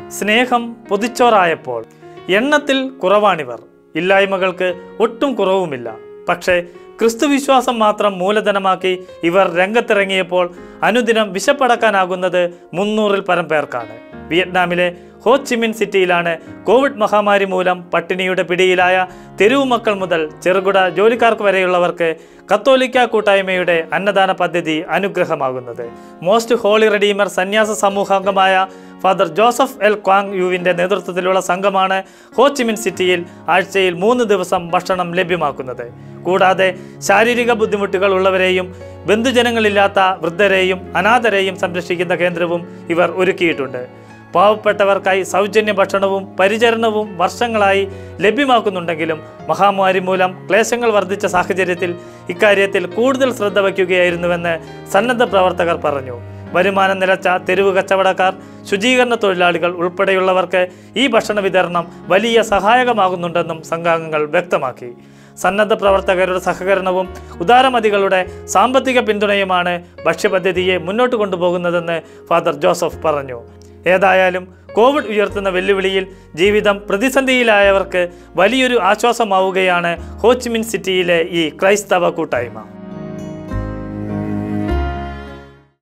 സ്നേഹം പൊതിച്ചോറായപ്പോൾ എണ്ണത്തിൽ കുറവാണിവർ ഇല്ലായ്മകൾക്ക് ഒട്ടും കുറവുമില്ല പക്ഷേ ക്രിസ്തുവിശ്വാസം മാത്രം മൂലധനമാക്കി ഇവർ രംഗത്തിറങ്ങിയപ്പോൾ അനുദിനം വിശപ്പടക്കാനാകുന്നത് മുന്നൂറിൽ പരം പേർക്കാണ് വിയറ്റ്നാമിലെ ഹോച്ചിമിൻ സിറ്റിയിലാണ് കോവിഡ് മഹാമാരി മൂലം പട്ടിണിയുടെ പിടിയിലായ തെരുവു മക്കൾ മുതൽ ചെറുകിട ജോലിക്കാർക്ക് വരെയുള്ളവർക്ക് കത്തോലിക്ക കൂട്ടായ്മയുടെ അന്നദാന പദ്ധതി അനുഗ്രഹമാകുന്നത് മോസ്റ്റ് ഹോളി റെഡീമർ സന്യാസ സമൂഹാംഗമായ ഫാദർ ജോസഫ് എൽ ക്വാങ് യുവിൻ്റെ നേതൃത്വത്തിലുള്ള സംഘമാണ് ഹോച്ചിമിൻ സിറ്റിയിൽ ആഴ്ചയിൽ മൂന്ന് ദിവസം ഭക്ഷണം ലഭ്യമാക്കുന്നത് കൂടാതെ ശാരീരിക ബുദ്ധിമുട്ടുകൾ ഉള്ളവരെയും ബന്ധുജനങ്ങളില്ലാത്ത വൃദ്ധരെയും അനാഥരെയും സംരക്ഷിക്കുന്ന കേന്ദ്രവും ഇവർ ഒരുക്കിയിട്ടുണ്ട് പാവപ്പെട്ടവർക്കായി സൗജന്യ ഭക്ഷണവും പരിചരണവും വർഷങ്ങളായി ലഭ്യമാക്കുന്നുണ്ടെങ്കിലും മഹാമാരി മൂലം ക്ലേശങ്ങൾ വർദ്ധിച്ച സാഹചര്യത്തിൽ ഇക്കാര്യത്തിൽ കൂടുതൽ ശ്രദ്ധ വയ്ക്കുകയായിരുന്നുവെന്ന് സന്നദ്ധ പ്രവർത്തകർ പറഞ്ഞു വരുമാനം നിലച്ച തെരുവ് കച്ചവടക്കാർ ശുചീകരണ തൊഴിലാളികൾ ഉൾപ്പെടെയുള്ളവർക്ക് ഈ ഭക്ഷണ വിതരണം വലിയ സഹായകമാകുന്നുണ്ടെന്നും സംഘാംഗങ്ങൾ വ്യക്തമാക്കി സന്നദ്ധ പ്രവർത്തകരുടെ സഹകരണവും ഉദാരമതികളുടെ സാമ്പത്തിക പിന്തുണയുമാണ് ഭക്ഷ്യപദ്ധതിയെ മുന്നോട്ട് കൊണ്ടുപോകുന്നതെന്ന് ഫാദർ ജോസഫ് പറഞ്ഞു ഏതായാലും കോവിഡ് ഉയർത്തുന്ന വെല്ലുവിളിയിൽ ജീവിതം പ്രതിസന്ധിയിലായവർക്ക് വലിയൊരു ആശ്വാസമാവുകയാണ് ഹോച്ചിമിൻ സിറ്റിയിലെ ഈ ക്രൈസ്തവ കൂട്ടായ്മ